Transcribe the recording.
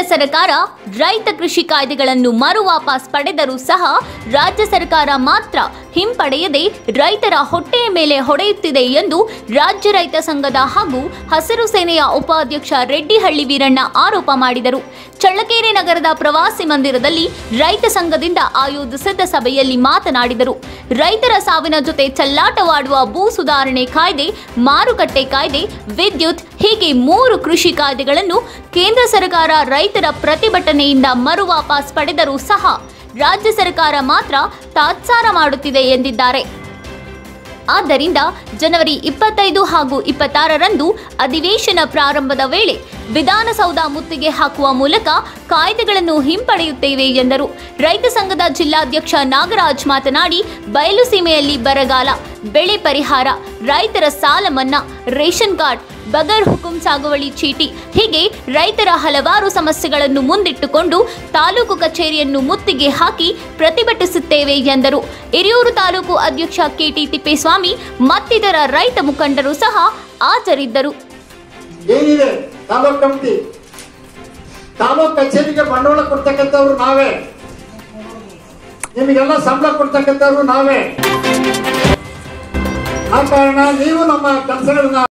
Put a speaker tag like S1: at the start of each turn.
S1: ಸರ್ಕಾರ ರೈತ ಕೃಷಿ ಕಾಯ್ದೆಗಳನ್ನು ಮರು ವಾಪಸ್ ಪಡೆದರೂ ಸಹ ರಾಜ್ಯ ಸರ್ಕಾರ ಮಾತ್ರ ಹಿಂಪಡೆಯದೆ ರೈತರ ಹೊಟ್ಟೆಯ ಮೇಲೆ ಹೊಡೆಯುತ್ತಿದೆ ಎಂದು ರಾಜ್ಯ ರೈತ ಸಂಘದ ಹಾಗೂ ಹಸಿರು ಸೇನೆಯ ಉಪಾಧ್ಯಕ್ಷ ರೆಡ್ಡಿಹಳ್ಳಿ ವೀರಣ್ಣ ಆರೋಪ ಮಾಡಿದರು ಚಳ್ಳಕೆರೆ ನಗರದ ಪ್ರವಾಸಿ ಮಂದಿರದಲ್ಲಿ ರೈತ ಸಂಘದಿಂದ ಆಯೋಜಿಸಿದ್ದ ಸಭೆಯಲ್ಲಿ ಮಾತನಾಡಿದರು ರೈತರ ಸಾವಿನ ಜೊತೆ ಚೆಲ್ಲಾಟವಾಡುವ ಭೂ ಸುಧಾರಣೆ ಕಾಯ್ದೆ ಮಾರುಕಟ್ಟೆ ಕಾಯ್ದೆ ವಿದ್ಯುತ್ ಹೀಗೆ ಮೂರು ಕೃಷಿ ಕಾಯ್ದೆಗಳನ್ನು ಕೇಂದ್ರ ಸರ್ಕಾರ ರೈತರ ಪ್ರತಿಭಟನೆಯಿಂದ ಮರು ವಾಪಸ್ ಪಡೆದರೂ ಸಹ ರಾಜ್ಯ ಸರ್ಕಾರ ಮಾತ್ರ ತಾತ್ಸಾರ ಮಾಡುತ್ತಿದೆ ಎಂದಿದ್ದಾರೆ ಆದ್ದರಿಂದ ಜನವರಿ ಇಪ್ಪತ್ತೈದು ಹಾಗೂ ಇಪ್ಪತ್ತಾರರಂದು ಅಧಿವೇಶನ ಪ್ರಾರಂಭದ ವೇಳೆ ವಿಧಾನಸೌಧ ಮುತ್ತಿಗೆ ಹಾಕುವ ಮೂಲಕ ಕಾಯ್ದೆಗಳನ್ನು ಹಿಂಪಡೆಯುತ್ತೇವೆ ಎಂದರು ರೈತ ಸಂಘದ ಜಿಲ್ಲಾಧ್ಯಕ್ಷ ನಾಗರಾಜ್ ಮಾತನಾಡಿ ಬಯಲು ಸೀಮೆಯಲ್ಲಿ ಬರಗಾಲ ಬೆಳೆ ಪರಿಹಾರ ರೈತರ ಸಾಲ ಮನ್ನಾ ರೇಷನ್ ಕಾರ್ಡ್ ಬಗರ್ ಹುಕುಂ ಸಾಗುವಳಿ ಚೀಟಿ ಹೀಗೆ ರೈತರ ಹಲವಾರು ಸಮಸ್ಯೆಗಳನ್ನು ಮುಂದಿಟ್ಟುಕೊಂಡು ತಾಲೂಕು ಕಚೇರಿಯನ್ನು ಮುತ್ತಿಗೆ ಹಾಕಿ ಪ್ರತಿಭಟಿಸುತ್ತೇವೆ ಎಂದರು ಹಿರಿಯೂರು ತಾಲೂಕು ಅಧ್ಯಕ್ಷ ಕೆಟಿ ತಿಪ್ಪೇಸ್ವಾಮಿ ಮತ್ತಿತರ ರೈತ ಮುಖಂಡರು ಸಹ ಹಾಜರಿದ್ದರು
S2: ಏನಿದೆ ತಾಲೂಕ್ ಕಮಿಟಿ ತಾಲೂಕ್ ಕಚೇರಿಗೆ ಬಂಡವಾಳ ಕೊಡ್ತಕ್ಕಂಥವ್ರು ನಾವೇ ನಿಮಗೆಲ್ಲ ಸಂಬಳ ಕೊಡ್ತಕ್ಕಂಥವ್ರು ನಾವೇ ಆ ಕಾರಣ ನೀವು ನಮ್ಮ ಕೆಲಸಗಳನ್ನ